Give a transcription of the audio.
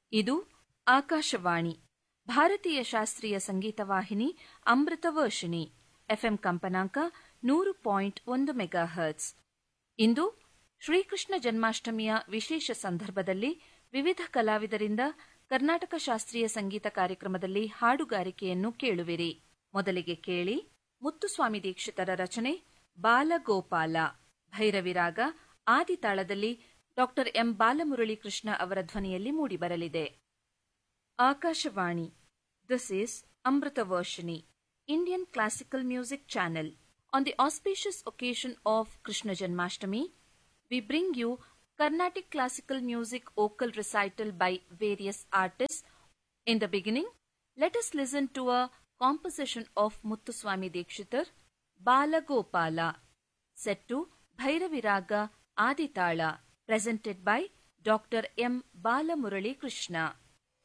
ಇದು ಆಕಾಶವಾಣಿ ಭಾರತೀಯ ಶಾಸ್ತ್ರೀಯ ಸಂಗೀತ ವಾಹಿನಿ ಅಮೃತ ವರ್ಷಿಣಿ ಎಫ್ಎಂ ಕಂಪನಾಂಕ ನೂರು ಪಾಯಿಂಟ್ ಒಂದು ಮೆಗಾ ಹರ್ಟ್ಸ್ ಇಂದು ಶ್ರೀಕೃಷ್ಣ ಜನ್ಮಾಷ್ಟಮಿಯ ವಿಶೇಷ ಸಂದರ್ಭದಲ್ಲಿ ವಿವಿಧ ಕಲಾವಿದರಿಂದ ಕರ್ನಾಟಕ ಶಾಸ್ತ್ರೀಯ ಸಂಗೀತ ಕಾರ್ಯಕ್ರಮದಲ್ಲಿ ಹಾಡುಗಾರಿಕೆಯನ್ನು ಕೇಳುವಿರಿ ಮೊದಲಿಗೆ ಕೇಳಿ ಮುತ್ತುಸ್ವಾಮಿ ದೀಕ್ಷಿತರ ರಚನೆ ಬಾಲಗೋಪಾಲ ಭೈರವಿರಾಗ ಆದಿತಾಳದಲ್ಲಿ ಡಾಕ್ಟರ್ ಎಂ ಬಾಲಮುರಳಿ ಕೃಷ್ಣ ಅವರ ಧ್ವನಿಯಲ್ಲಿ ಮೂಡಿಬರಲಿದೆ Akashvani this is Amrutha Varshini Indian classical music channel on the auspicious occasion of Krishna Janmashtami, we bring you Carnatic classical music vocal recital by various artists. In the beginning, let us listen to a composition of Muthuswami Dikshitar, Balagopala, set to Bhairaviraga Aditala, presented by Dr. M. Balamurali Krishna.